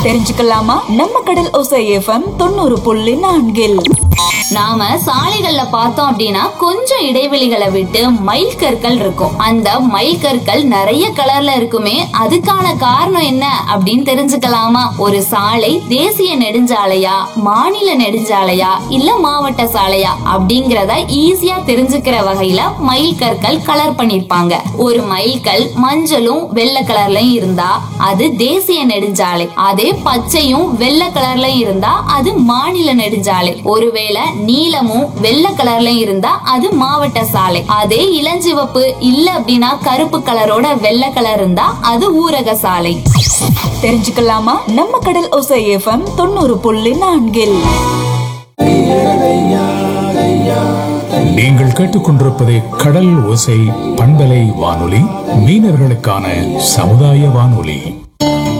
தெரிஞ்சுக்கலாமா நம்ம கடல் ஒசை எஃப்எம் தொண்ணூறு புள்ளி நான்கில் நாம சாலைகள்ல பார்த்தோம் அப்படின்னா கொஞ்சம் இடைவெளிகளை விட்டு மைல் கற்கள் இருக்கும் அந்த மைல் கற்கள் நிறைய கலர்ல இருக்குமே அதுக்கான காரணம் என்ன அப்படின்னு தெரிஞ்சுக்கலாமா ஒரு சாலை தேசிய நெடுஞ்சாலையா மாநில நெடுஞ்சாலையா இல்ல மாவட்ட சாலையா அப்படிங்கறத ஈஸியா தெரிஞ்சுக்கிற வகையில மைல் கற்கள் கலர் பண்ணிருப்பாங்க ஒரு மைல் கல் மஞ்சளும் வெள்ளை கலர்லயும் இருந்தா அது தேசிய நெடுஞ்சாலை அதே பச்சையும் வெள்ளை கலர்லயும் இருந்தா அது மாநில நெடுஞ்சாலை ஒருவேளை நீலமும் வெள்ளை கலர்லயும் இருந்தா அது மாவட்ட சாலை அதே இளஞ்சிவப்பு இல்ல அப்படின்னா கருப்பு கலரோட வெள்ளை கலர் இருந்தா அது ஊரக சாலை தெரிஞ்சுக்கலாமா நம்ம கடல் ஒசை எஃப்எம் தொண்ணூறு புள்ளி நான்கில் நீங்கள் கேட்டுக்கொண்டிருப்பது கடல் ஓசை பண்பலை வானொலி மீனவர்களுக்கான சமுதாய வானொலி